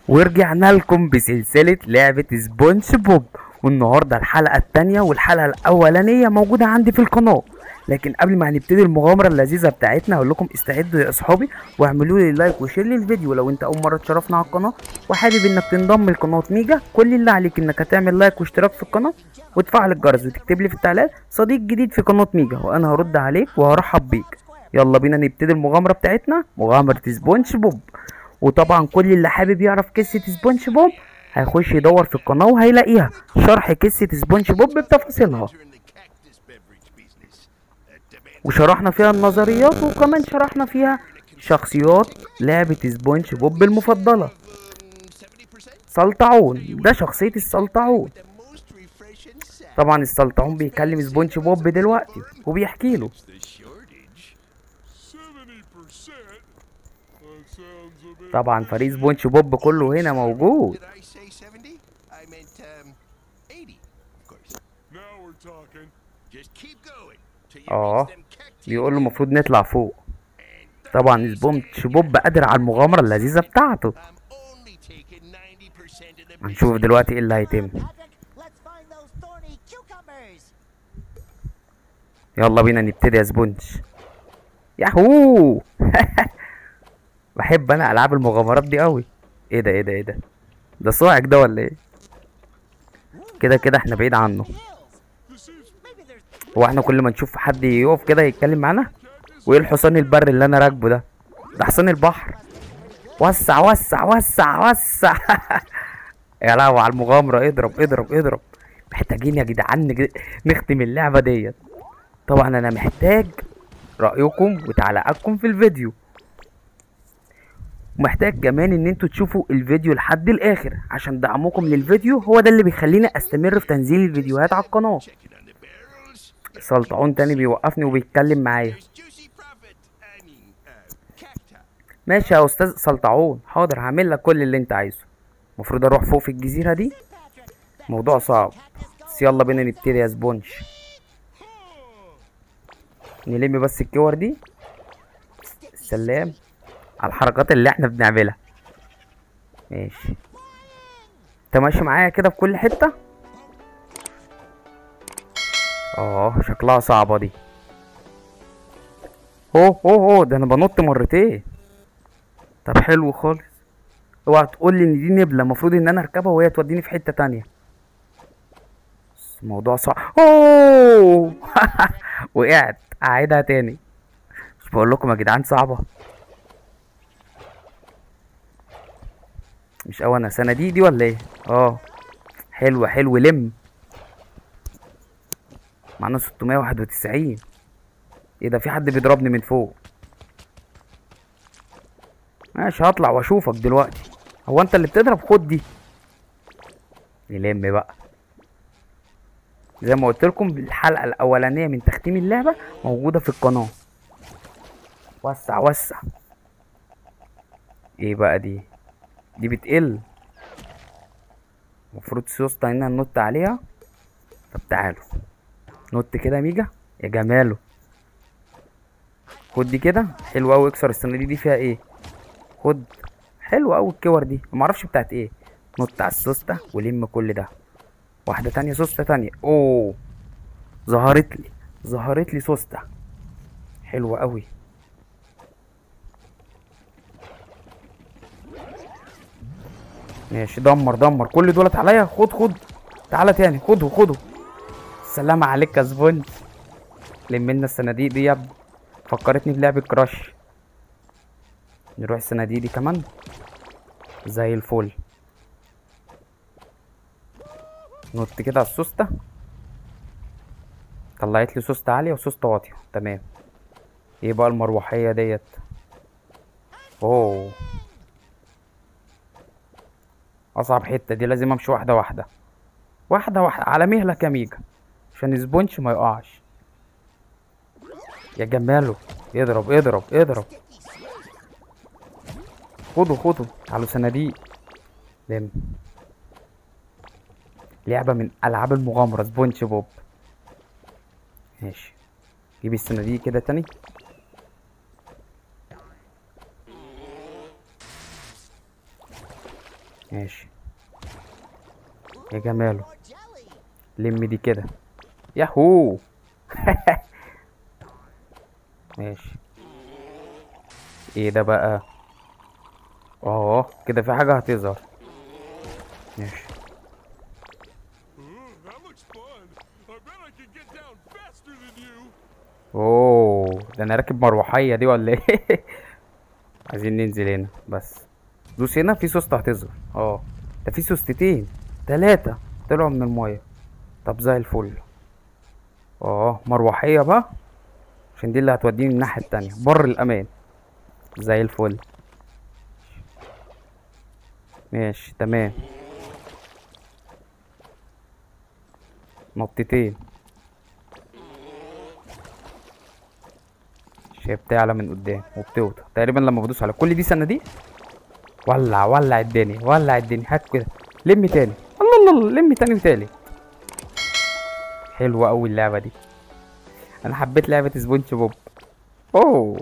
ورجعنا لكم بسلسلة لعبة سبونج بوب والنهاردة الحلقة التانية والحلقة الأولانية موجودة عندي في القناة لكن قبل ما هنبتدي المغامرة اللذيذة بتاعتنا هقول لكم استعدوا يا أصحابي واعملوا لي لايك وشير للفيديو لو أنت أول مرة تشرفنا على القناة وحابب إنك تنضم لقناة ميجا كل اللي عليك إنك هتعمل لايك واشتراك في القناة وتفعل الجرس وتكتب لي في التعليقات صديق جديد في قناة ميجا وأنا هرد عليك وهرحب بيك يلا بينا نبتدي المغامرة بتاعتنا مغامرة سبونج بوب وطبعا كل اللي حابب يعرف قصة سبونج بوب هيخش يدور في القناة وهيلاقيها شرح قصة سبونج بوب بتفاصيلها وشرحنا فيها النظريات وكمان شرحنا فيها شخصيات لعبة سبونج بوب المفضلة سلطعون ده شخصية السلطعون طبعا السلطعون بيكلم سبونج بوب دلوقتي وبيحكي له طبعا فريق سبونج بوب كله هنا موجود Did I say 70? I meant um, 80, of course. Now we're talking. Just keep going till you اه reach them cacti. بيقول له المفروض نطلع فوق طبعا سبونج بوب قادر على المغامرة اللذيذة بتاعته I'm only taking 90% of the هنشوف دلوقتي ايه اللي هيتم Patrick, let's find those thorny cucumbers. يلا بينا نبتدي يا سبونج ياهو بحب انا العاب المغامرات دي قوي ايه ده ايه ده ايه ده ده صاعق ده ولا ايه كده كده احنا بعيد عنه Hills. Maybe there's هو احنا كل ما نشوف حد يقف كده يتكلم معانا وايه الحصان البر اللي انا راكبه ده ده حصان البحر وسع وسع وسع وسع يا لهوي على المغامرة اضرب اضرب اضرب محتاجين يا جدعان نج- نختم اللعبة ديت طبعا انا محتاج رأيكم وتعليقاتكم في الفيديو ومحتاج كمان ان انتوا تشوفوا الفيديو لحد الاخر عشان دعمكم للفيديو هو ده اللي بيخليني استمر في تنزيل الفيديوهات على القناة checking on the barrels. سلطعون تاني بيوقفني وبيتكلم معايا There's juicy profit. I mean, uh, cacti. ماشي يا استاذ سلطعون حاضر هعمل لك كل اللي انت عايزه المفروض اروح فوق في الجزيرة دي Patrick. That موضوع صعب بس يلا بينا نبتدي يا سبونج نلم بس الكور دي سلام على الحركات اللي احنا بنعملها ماشي انت ماشي معايا كده في كل حتة اه شكلها صعبة دي اوه اوه اوه ده انا بنط مرتين طب حلو خالص اوعى تقول لي ان دي نبلة المفروض ان انا اركبها وهي توديني في حتة تانية بس الموضوع صعب اوه وقعت اعيدها تاني مش بقول لكم يا جدعان صعبة مش اوي انا سنة دي دي ولا ايه اه حلو حلو لم معانا 691 ايه ده في حد بيضربني من فوق ماشي هطلع واشوفك دلوقتي هو انت اللي بتضرب خد دي نلم بقى زي ما قلت لكم الحلقة الأولانية من تختيم اللعبة موجودة في القناة وسع وسع ايه بقى دي دي بتقل المفروض سوسته هنا ننط عليها طب تعالوا نط كده يا ميجا يا جماله خد دي كده حلو اوي اكسر الصناديق دي فيها ايه خد حلو اوي الكور دي معرفش بتاعت ايه نط على السوسته ولم كل ده واحدة تانية سوستة تانية اوه ظهرت لي ظهرت لي سوستة حلوة قوي ماشي دمر دمر كل دولت عليا خد خد تعالى تاني خده خده السلام عليك يا سبونج لم لنا الصناديق دي يا ابني فكرتني بلعبة كراش نروح الصناديق دي كمان زي الفل نط كده على السوستة طلعت لي سوستة عالية وسوستة واطية تمام ايه بقى المروحية ديت اوه اصعب حتة دي لازم امشي واحدة واحدة واحدة واحدة على مهلك يا ميجا عشان سبونج ما يقعش يا جماله اضرب اضرب اضرب خدوا خدوا تعالوا صناديق لم لعبة من ألعاب المغامرة سبونج بوب ماشي جيب الصناديق كده تاني ماشي يا جماله More jelly. لم دي كده ياهو ماشي ايه ده بقى اه كده في حاجة هتظهر ماشي Ooh, that looks fun. I bet I can get down faster than you. اوه ده انا راكب مروحية دي ولا ايه عايزين ننزل هنا بس دوس هنا في سوستة هتظهر اه ده في سوستتين تلاتة طلعوا من المية طب زي الفل اه مروحية بقى عشان دي اللي هتوديني الناحية التانية بر الأمان زي الفل ماشي تمام نطتين هي بتعلى من قدام وبتوطى تقريبا لما بدوس على كل دي صناديق ولع ولع الدنيا ولع الدنيا هات كده لم تاني الله الله الله لم تاني وتالت حلوة أوي اللعبة دي أنا حبيت لعبة سبونج بوب أوه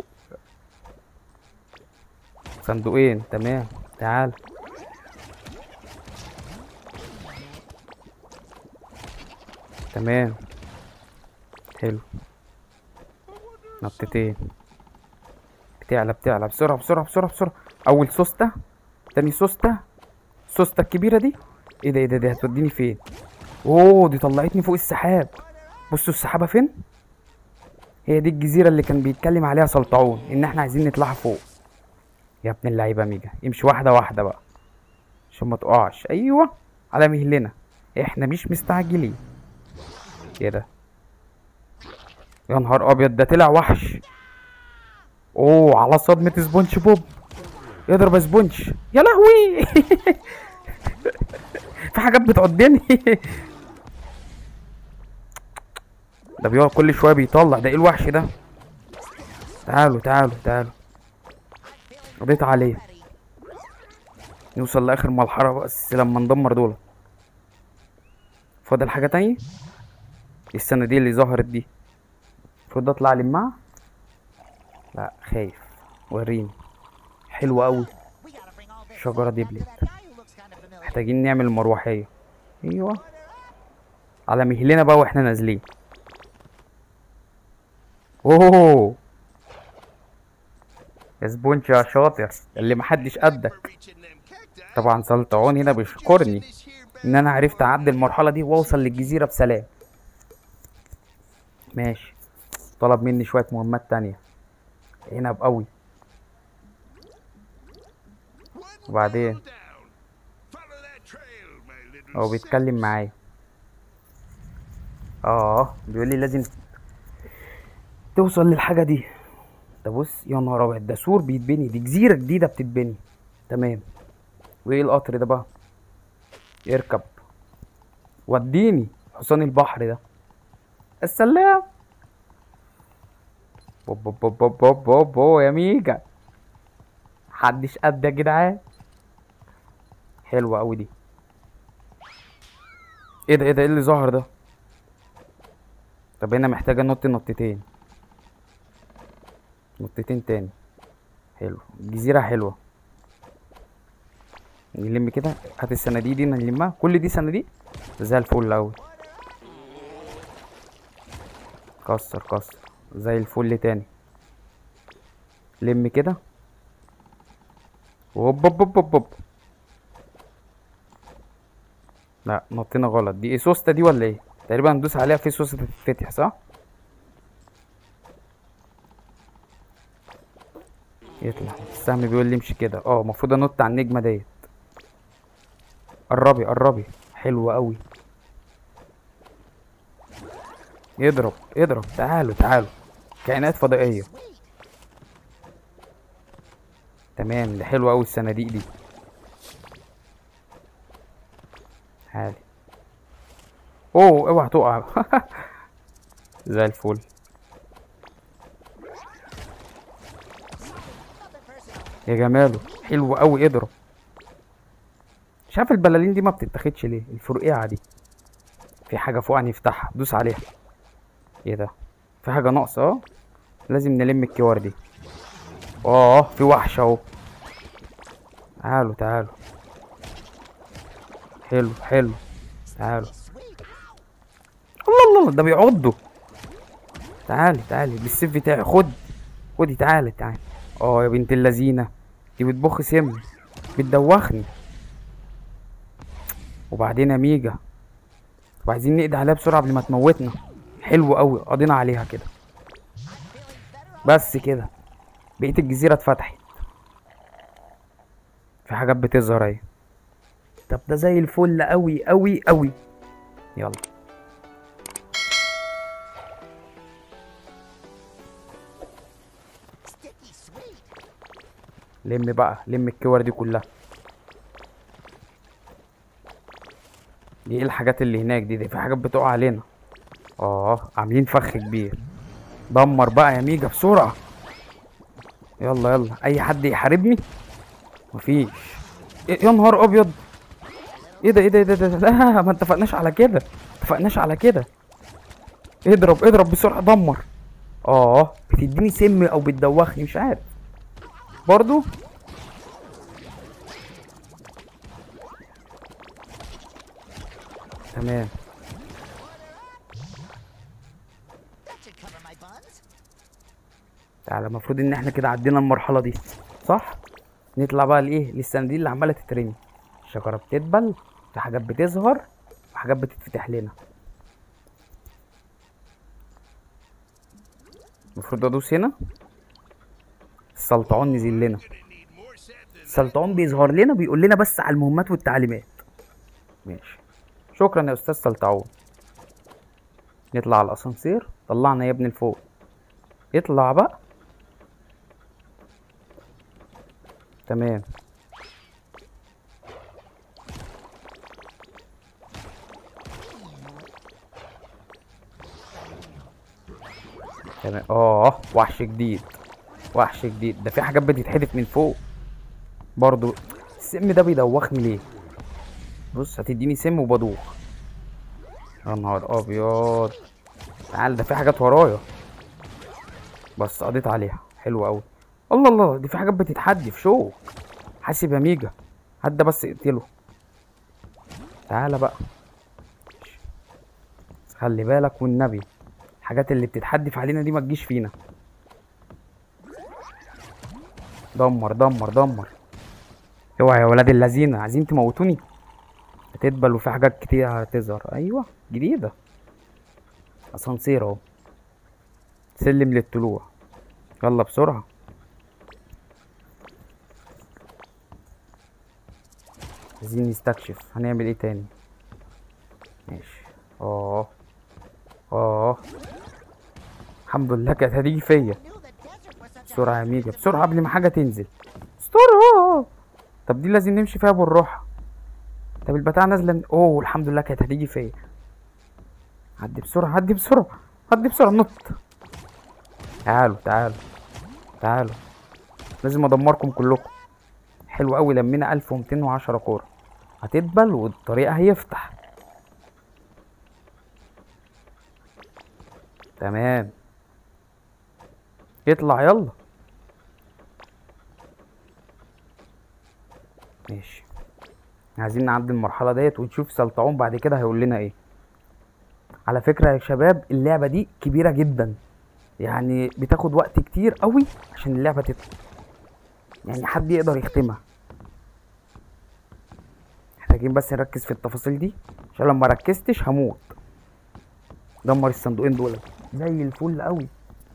صندوقين تمام تعال تمام حلو نطتين بتعلى بتعلى بسرعة بسرعة بسرعة بسرعة أول سوستة تاني سوستة السوستة الكبيرة دي ايه ده ايه ده دي هتوديني فين اوه دي طلعتني فوق السحاب بصوا السحابة فين هي دي الجزيرة اللي كان بيتكلم عليها سلطعون ان احنا عايزين نطلعها فوق يا ابن اللعيبة ميجا امشي واحدة واحدة بقى عشان ما تقعش ايوه على مهلنا احنا مش مستعجلين ايه ده يا نهار ابيض ده طلع وحش اوه على صدمة سبونج بوب يضرب يا سبونج يا لهوي في حاجات بتعضني ده بيقعد كل شويه بيطلع ده ايه الوحش ده تعالوا تعالوا تعالوا قضيت عليه نوصل لاخر مرحله بس لما ندمر دول فاضل حاجه تانية السنه دي اللي ظهرت دي المفروض اطلع لمها لا خايف وريني حلو قوي We gotta bring all this شجرة stuff back to دبلت. that guy who looks kind of familiar. محتاجين نعمل مروحيه ايوه على مهلنا بقى واحنا نازلين اوه يا سبونج يا شاطر اللي محدش قدك Reaching them cacti. طبعا سلطعون هنا بيشكرني This here ان انا عرفت اعدي المرحله دي واوصل للجزيره بسلام ماشي طلب مني شويه مهمات تانية عنب قوي One وبعدين mile down. Follow that trail, my little هو بيتكلم معايا اه بيقول لي لازم توصل للحاجه دي ده بص يا نهار ابيض ده سور بيتبني دي جزيره جديده بتتبني تمام وايه القطر ده بقى اركب وديني حصان البحر ده السلام بوب بوب بوب بوب بوب بوب بوب يا ميجا محدش قد يا جدعان حلوة أوي دي ايه ده ايه ده ايه اللي ظهر ده طب هنا محتاجة نط نطتين نطتين تاني حلو الجزيرة حلوة نلم كده هات الصناديق دي نلمها كل دي صناديق زي الفل أوي كسر كسر زي الفل تاني لم كده هوب هوب هوب هوب هوب لا نطينا غلط دي ايه سوسته دي ولا ايه تقريبا ندوس عليها في سوسته تتفتح صح يطلع السهم بيقول لي امشي كده اه المفروض انط على النجمه ديت قربي قربي حلوة قوي يضرب يضرب تعالوا تعالوا كائنات فضائية تمام ده حلو قوي الصناديق دي عالي اوه اوعى تقع زي الفل يا جماله حلو قوي اضرب مش عارف البلالين دي ما بتتاخدش ليه الفرقيعه دي في حاجه فوق هنفتحها دوس عليها ايه ده في حاجه ناقصه اه لازم نلم الكور دي اه في وحش اهو تعالوا تعالوا حلو حلو تعالوا الله الله ده بيعضوا تعالي تعالي بالسيف بتاعي خد خدي تعالي تعالي اه يا بنت اللذينه دي بتبخ سم بتدوخني وبعدين يا ميجا طب عايزين نقضي عليها بسرعه قبل ما تموتنا حلو قوي قضينا عليها كده بس كده بقيه الجزيره اتفتحت في حاجات بتظهر اهي طب ده زي الفل قوي قوي قوي يلا Sticky sweet. لم بقى لم الكور دي كلها دي ايه الحاجات اللي هناك دي دي في حاجات بتقع علينا اه عاملين فخ كبير دمر بقى يا ميجا بسرعة يلا يلا اي حد يحاربني مفيش إيه يا نهار ابيض ايه ده ايه ده ايه ده, ده, ده لا ما اتفقناش على كده اتفقناش على كده اضرب اضرب بسرعة دمر اه بتديني سم او بتدوخني مش عارف برضو تمام That should cover my buns. تعالى المفروض ان احنا كده عدينا المرحله دي صح نطلع بقى لايه للصناديق اللي عماله تترمي الشجره بتدبل في حاجات بتظهر وحاجات بتتفتح لنا المفروض ادوس هنا السلطعون نزل لنا السلطعون بيظهر لنا بيقول لنا بس على المهمات والتعليمات ماشي شكرا يا استاذ سلطعون نطلع على الاسانسير طلعنا يا ابني لفوق اطلع بقى تمام تمام اه وحش جديد وحش جديد ده في حاجات بتتحدف من فوق برضو السم ده بيدوخني ليه بص هتديني سم وبدوخ يا نهار ابيض تعال ده في حاجات ورايا بس قضيت عليها حلو قوي الله الله دي في حاجات بتتحدف شوك حاسب يا ميجا عدى بس اقتله تعالى بقى خلي بالك والنبي الحاجات اللي بتتحدف علينا دي ما تجيش فينا دمر دمر دمر اوعى يا ولاد اللذين عايزين تموتوني هتدبل وفي حاجات كتير هتظهر ايوه جديده اسانسير اهو سلم للطلوع يلا بسرعه عايزين نستكشف هنعمل ايه تاني ماشي اه اه الحمد لله كانت هتيجي فيا Knew the desert was such a بسرعة يا ميجا بسرعة قبل ما حاجة تنزل بسرعة طب دي لازم نمشي فيها بالراحة طب البتاعة نازلة من- اوه الحمد لله كانت هتيجي فيا عدي بسرعة عدي بسرعة عدي بسرعة نط تعالوا تعالوا تعالوا لازم ادمركم كلكم حلو قوي لمينا 1210 كورة هتدبل والطريقة هيفتح تمام اطلع يلا ماشي عايزين نعدي المرحلة ديت ونشوف سلطعون بعد كده هيقول لنا ايه على فكرة يا شباب اللعبة دي كبيرة جدا يعني بتاخد وقت كتير قوي عشان اللعبة تت... يعني حد يقدر يختمها محتاجين بس نركز في التفاصيل دي عشان لو ما ركزتش هموت دمر الصندوقين دول زي الفل قوي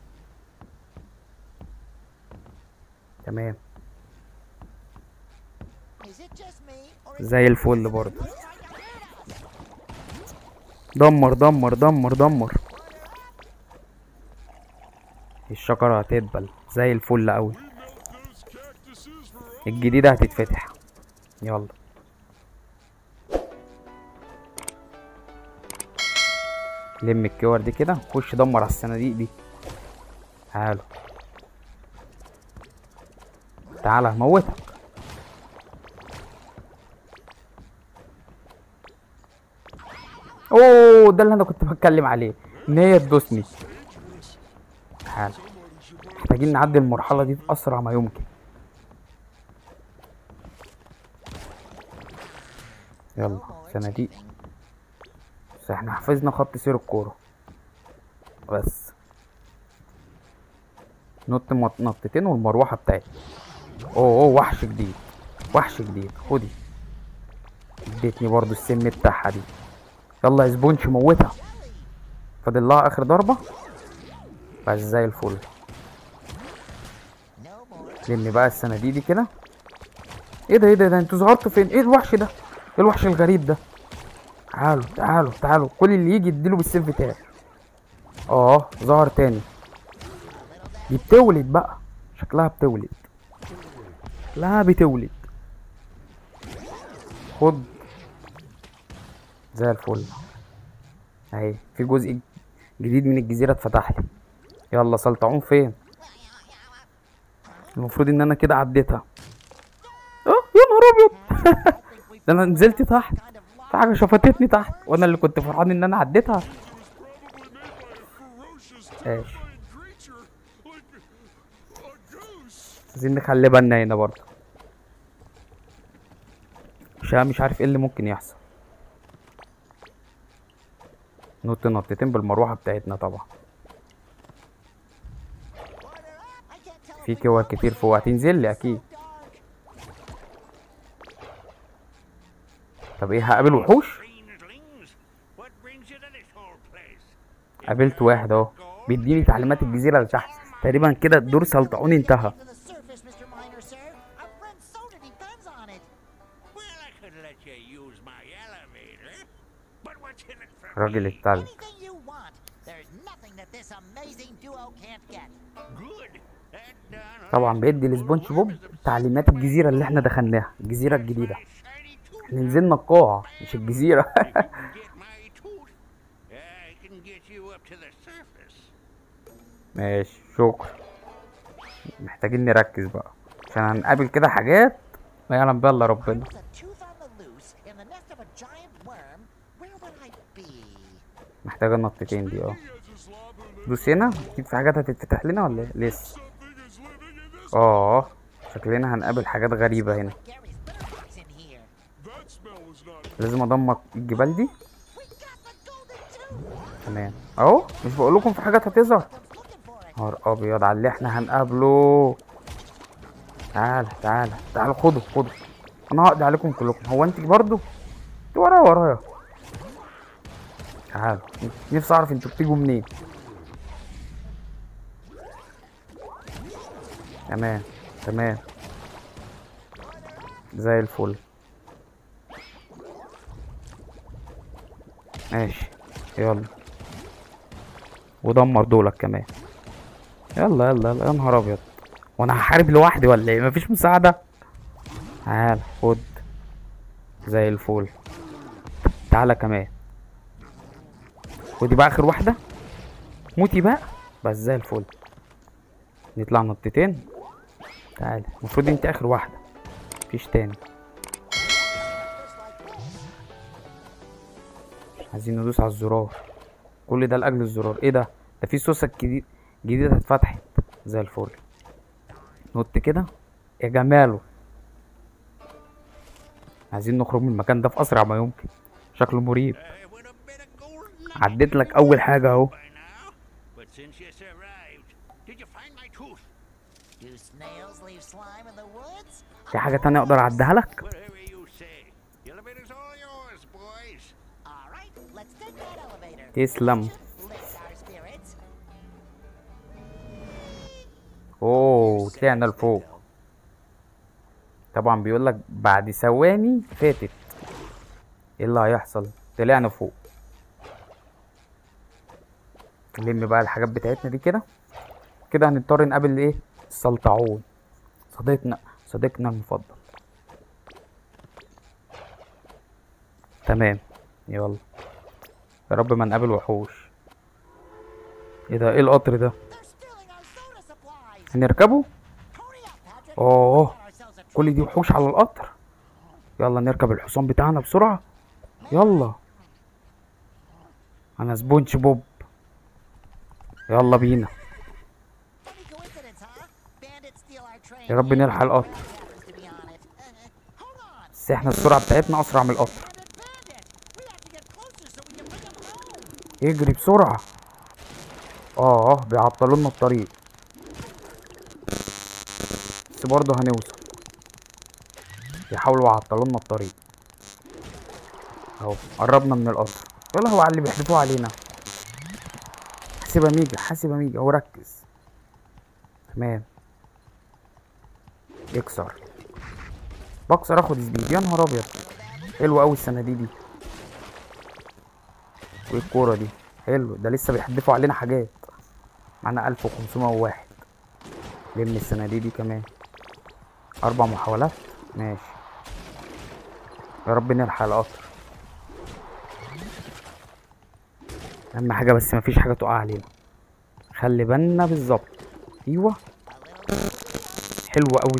تمام Is it just me or is زي الفل برضه دمر دمر دمر دمر الشجرة هتدبل زي الفل قوي Those cactuses for الجديدة هتتفتح يلا لم الكور دي كده خش دمر على الصناديق دي تعالوا تعالى هموتك اوه ده اللي انا كنت بتكلم عليه ان هي تدوسني تعالى محتاجين نعدي المرحلة دي بأسرع ما يمكن يلا No more صناديق chafing. بس احنا حفظنا خط سير الكورة بس نط مط- نطتين والمروحة بتاعتي اوه اوه وحش جديد وحش جديد خدي اديتني برضو السم بتاعها دي يلا يا سبونش موتها فاضل لها اخر ضربة بس زي الفل No more. لم بقى الصناديق دي كده ايه ده ايه ده ده انتوا ظهرتوا فين ايه الوحش ده ايه الوحش الغريب ده تعالوا تعالوا تعالوا كل اللي يجي يديله بالسيف بتاعي اه ظهر تاني دي بتولد بقى شكلها بتولد لا بتولد خد زي الفل اهي في جزء جديد من الجزيرة اتفتح لي يلا سلطعون فين المفروض ان انا كده عديتها اه يا نهار ابيض ده انا نزلت تحت في حاجه شفتتني تحت وانا اللي كنت فرحان ان انا عديتها Probably made by a ferocious, ماشي terrifying creature like a goose. عايزين نخلي بالنا هنا برضه عشان مش عارف ايه اللي ممكن يحصل نط نطتين بالمروحه بتاعتنا طبعا I can't tell if في we كور know كتير what's فوق هتنزل لي so اكيد dark. طب ايه هقابل وحوش Strangelings, what brings you to this whole place? قابلت واحد اهو بيديني تعليمات الجزيره اللي تحت تقريبا كده الدور سلطعون انتهى To the surface, Mr. Miner, sir. Our friend's soda depends on it. Well, I could let you use my elevator, but what's in it for الراجل me? التلج Anything you want. There's nothing that this amazing duo can't get. Good. That done. طبعا بيدي لسبونج بوب تعليمات الجزيره اللي احنا دخلناها الجزيره الجديده My shiny tooth. احنا نزلنا القاع مش الجزيره If you can get my tooth, I can get you up to the surface. ماشي شكرا محتاجين نركز بقى عشان هنقابل كده حاجات ما يعلم بها الا ربنا With a tooth on the loose in the nest of a giant worm, where would I be? محتاجه النطتين دي اه He has a slob who lives. دوس هنا اكيد في حاجات هتتفتح لنا ولا إيه؟ لسه Something is living in this. اه شكلنا هنقابل حاجات غريبة هنا Like Gary's Bitterbox in here. That smell was not. لازم ادمر الجبال دي We got the golden tooth. تمام اهو مش بقول لكم في حاجات هتظهر Comes looking for it. نهار ابيض على اللي احنا هنقابله تعال تعال تعال خدوا خدوا انا هقضي عليكم كلكم هو انت برضو انت ورايا ورايا تعالوا نفسي اعرف انتوا بتيجوا منين تمام تمام زي الفل ماشي يلا ودمر دولك كمان يلا يلا يلا يا نهار ابيض وانا هحارب لوحدي ولا ايه مفيش مساعدة تعال خد زي الفل تعالى كمان ودي بقى اخر واحدة موتي بقى بس زي الفل نطلع نطتين تعالى المفروض انت اخر واحدة مفيش تاني عايزين ندوس على الزرار كل ده لاجل الزرار ايه ده ده في سوسة جديد جديدة اتفتحت زي الفل نط كده يا جماله عايزين نخرج من المكان ده في اسرع ما يمكن شكله مريب Uh, with a bit of gold عديت لك اول حاجة اهو by now, but since you survived, did you find my tooth? Do snails leave slime in the woods? في حاجة تانية اقدر اعديها لك Whatever you say. The elevator's all yours, boys. All right, let's take that elevator. تسلم Just lift our spirits. اوه طلعنا لفوق طبعا بيقول لك بعد ثواني فاتت ايه اللي هيحصل طلعنا فوق نلم بقى الحاجات بتاعتنا دي كده كده هنضطر نقابل ايه السلطعون صديقنا صديقنا المفضل تمام يلا يا رب ما نقابل وحوش ايه ده ايه القطر ده They're stealing our soda supplies. هنركبه Hurry up, Patrick. اوه Got ourselves a كل دي وحوش على القطر يلا نركب الحصان بتاعنا بسرعة يلا انا سبونج بوب يلا بينا funny coincidence, huh? Bandits steal our train. يا رب نلحق القطر happens to be on it. Hold on. بس احنا السرعة بتاعتنا اسرع من القطر Bandit اجري بسرعة اه بيعطلوا لنا الطريق بس برضه هنوصل بيحاولوا يعطلوا لنا الطريق اهو قربنا من القطر يا لهوي على اللي بيحدفوه علينا حاسب يا ميجا حاسب يا ميجا اهو ركز تمام يكسر بكسر اخد سبيد يا نهار ابيض حلو قوي الصناديق دي وايه الكورة دي حلو ده لسه بيحدفوا علينا حاجات معانا 1501 لم الصناديق دي كمان اربع محاولات ماشي يا رب نلحق القطر اهم حاجه بس مفيش حاجه تقع علينا خلي بالنا بالظبط ايوه حلو قوي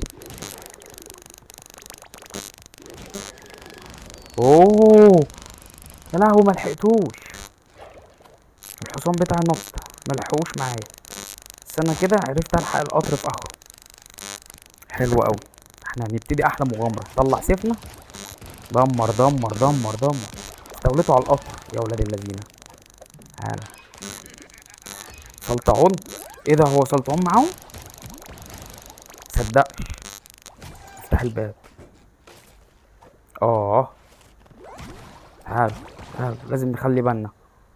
اوه يا لهوي ملحقتوش الحصان بتاعي نط ملحقوش معايا بس انا كده عرفت الحق القطر في اخره حلو قوي احنا هنبتدي احلى مغامره طلع سيفنا دمر دمر دمر دمر استوليتوا على القطر يا ولاد الذين تعالى سلطعون ايه ده هو سلطعون معاهم صدقش افتح الباب اه تعالوا تعالوا لازم نخلي بالنا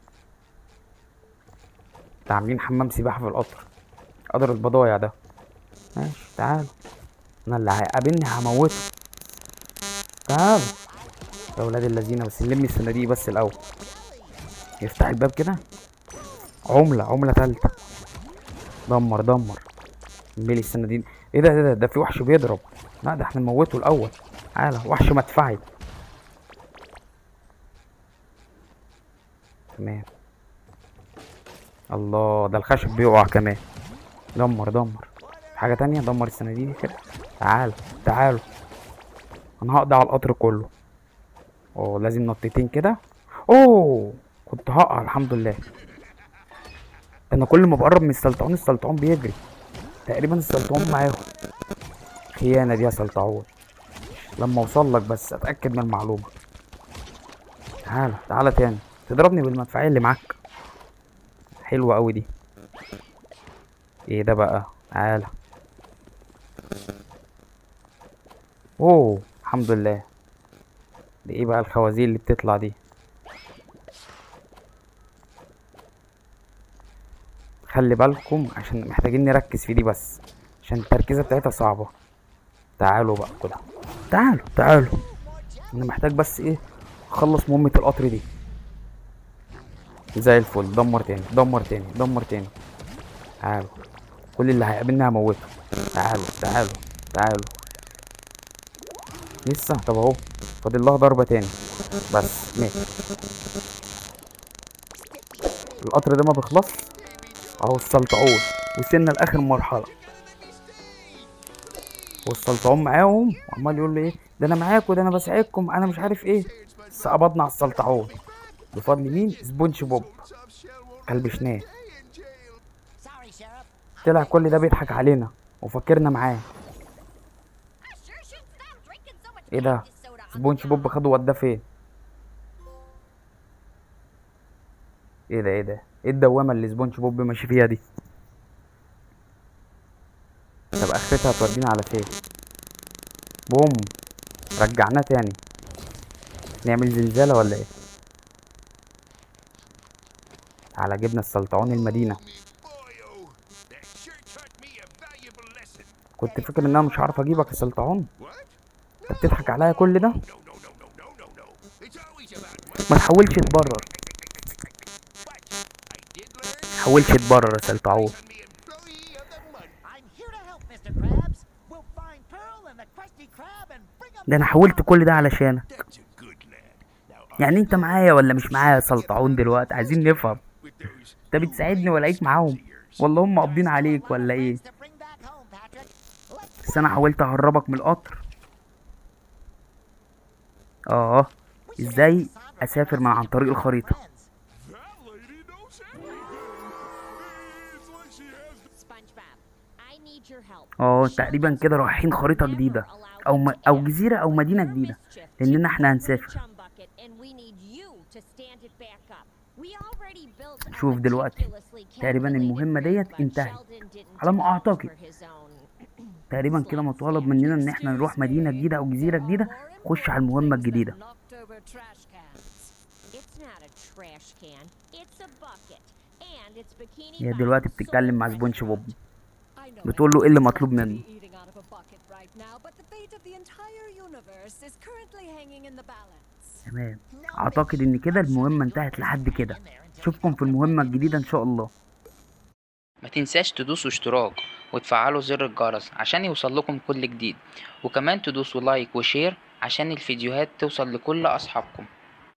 ده عاملين حمام سباحة في القطر قدر البضايع ده ماشي تعالوا انا اللي هيقابلني هموته تعالوا يا ولاد اللذينه بس نلم الصناديق بس الاول يفتح الباب كده عملة عملة تالتة دمر دمر ملي الصناديق ايه ده ايه ده ده في وحش بيضرب لا ده احنا نموته الاول تعالى وحش مدفعي تمام الله ده الخشب بيقع كمان دمر دمر في حاجة تانية دمر الصناديق دي كده تعالوا تعالوا انا هقضي على القطر كله اوه لازم نطتين كده اوه كنت هقع الحمد لله انا كل ما بقرب من السلطعون السلطعون بيجري تقريبا السلطعون معاهم خيانة دي يا سلطعون لما اوصل لك بس اتاكد من المعلومة تعالى تعالى تاني تضربني بالمدفعية اللي معاك حلوة قوي دي ايه ده بقى تعالى اوه الحمد لله دي ايه بقى الخوازيق اللي بتطلع دي خلي بالكم عشان محتاجين نركز في دي بس عشان التركيزة بتاعتها صعبة تعالوا بقى كده تعالوا تعالوا انا محتاج بس ايه اخلص مهمة القطر دي زي الفل دمر تاني دمر تاني دمر تاني تعالوا كل اللي هيقابلني هموته تعالوا تعالوا تعالوا لسه طب اهو فاضل لها ضربة تاني بس ماشي القطر ده ما بيخلص اهو السلطعون وصلنا لاخر مرحلة والسلطعون معاهم وعمال يقول لي ايه ده انا معاكم ده انا بساعدكم انا مش عارف ايه بس قبضنا على السلطعون بفضل مين سبونج بوب كلبشناه Sorry, Sheriff. طلع كل ده بيضحك علينا وفكرنا معاه I sure should stop drinking so much ايه ده cactus soda. سبونج بوب خده وداه فين ايه ده ايه ده ايه الدوامه اللي سبونج بوب ماشي فيها دي طب اخرتها هتودينا على فين بوم رجعناه تاني نعمل زلزالة ولا ايه على جبنا السلطعون المدينة Boy, oh, that sure taught me a valuable lesson. كنت فاكر ان انا مش هعرف اجيبك يا سلطعون What? انت بتضحك عليا كل ده No, no, no, no, no, no, no. It's always about money. ما تحاولش تبرر But I did learn حاولش تبرر يا سلطعون I'm the employee of the month. I'm here to help, Mr. Krabs. We'll find Pearl and the Krusty Krab and bring them ده انا حاولت كل ده علشانك That's a good lad. Now, يعني انت معايا ولا مش معايا يا سلطعون دلوقتي عايزين نفهم with those انت بتساعدني ولا عليك معاهم والله هم قابضين عليك ولا ايه to bring back home, Patrick. Let's بس انا حاولت اهربك من القطر اه ازاي اسافر من عن طريق الخريطة That lady knows everything. It's like she has SpongeBob, I need your help. اه تقريبا كده رايحين خريطة جديدة او م... او جزيرة او مدينة جديدة لاننا احنا هنسافر Chum bucket, and we need you to stand it back up. We already built a شوف دلوقتي. meticulously تقريبا المهمة calculated ديت grid, but انتهت. Sheldon didn't على ما develop أعتقد. for his own تقريبا كده مطالب مننا ان احنا نروح مدينة جديدة او جزيرة جديدة نخش على المهمة الجديدة It's not a trash can. It's a bucket. And it's bikini هي Bottom's دلوقتي sole بتتكلم مع سبونج بوب rescue. بتقول له ايه اللي مطلوب منه eating out of a bucket right now, but the fate of the entire universe is currently hanging in the balance. تمام اعتقد ان كده المهمة انتهت لحد كده اشوفكم في المهمة الجديدة ان شاء الله ما تنساش تدوسوا اشتراك وتفعلوا زر الجرس عشان يوصل لكم كل جديد وكمان تدوسوا لايك وشير عشان الفيديوهات توصل لكل اصحابكم